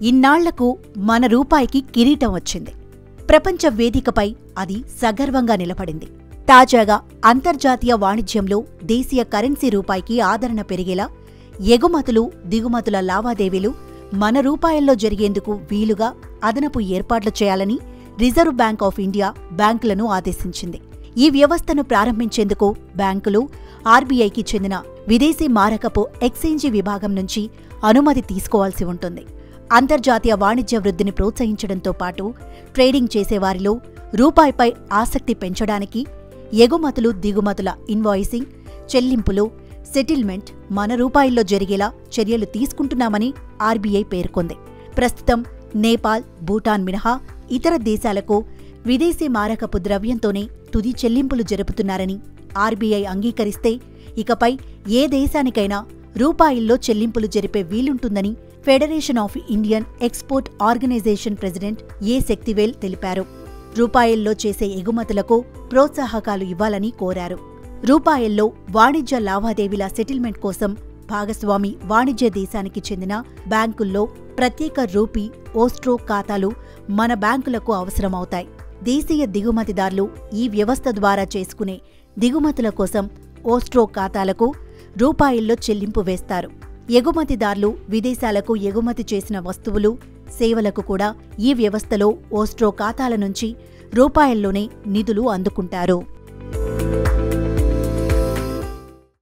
ఇన్నాళ్లకు మన రూపాయికి కిరీటం వచ్చింది ప్రపంచ వేదికపై అది సగర్వంగా నిలబడింది తాజాగా అంతర్జాతీయ వాణిజ్యంలో దేశీయ కరెన్సీ రూపాయికి ఆదరణ పెరిగేలా ఎగుమతులు దిగుమతుల లావాదేవీలు మన రూపాయల్లో జరిగేందుకు వీలుగా అదనపు ఏర్పాట్లు చేయాలని రిజర్వ్ బ్యాంక్ ఆఫ్ ఇండియా బ్యాంకులను ఆదేశించింది ఈ వ్యవస్థను ప్రారంభించేందుకు బ్యాంకులు ఆర్బీఐకి చెందిన విదేశీ మారకపు ఎక్స్చేంజీ విభాగం నుంచి అనుమతి తీసుకోవాల్సి ఉంటుంది అంతర్జాతీయ వాణిజ్య వృద్ధిని ప్రోత్సహించడంతో పాటు ట్రేడింగ్ చేసేవారిలో రూపాయిపై ఆసక్తి పెంచడానికి ఎగుమతులు దిగుమతుల ఇన్వాయిసింగ్ చెల్లింపులు సెటిల్మెంట్ మన రూపాయిల్లో జరిగేలా చర్యలు తీసుకుంటున్నామని ఆర్బీఐ పేర్కొంది ప్రస్తుతం నేపాల్ భూటాన్ మినహా ఇతర దేశాలకు విదేశీ మారకపు ద్రవ్యంతోనే తుది చెల్లింపులు జరుపుతున్నారని ఆర్బీఐ అంగీకరిస్తే ఇకపై ఏ దేశానికైనా రూపాయిల్లో చెల్లింపులు జరిపే వీలుంటుందని federation of Indian export organisation president A Sakthivel తెలిపారు రూపాయల్లో చేసే ఎగుమతులకు ప్రోత్సాహకాలు ఇవ్వాలని కోరారు రూపాయల్లో వాణిజ్య లావాదేవీల సెటిల్మెంట్ కోసం భాగస్వామి వాణిజ్య దేశానికి చెందిన బ్యాంకుల్లో ప్రత్యేక రూపీ ఓస్ట్రో ఖాతాలు మన బ్యాంకులకు అవసరమవుతాయి దేశీయ దిగుమతిదారులు ఈ వ్యవస్థ ద్వారా చేసుకునే దిగుమతుల కోసం ఓస్ట్రో ఖాతాలకు రూపాయల్లో చెల్లింపు వేస్తారు ఎగుమతిదారులు విదేశాలకు ఎగుమతి చేసిన వస్తువులు సేవలకు కూడా ఈ వ్యవస్థలో ఓస్ట్రో ఖాతాల నుంచి రూపాయల్లోనే నిధులు అందుకుంటారు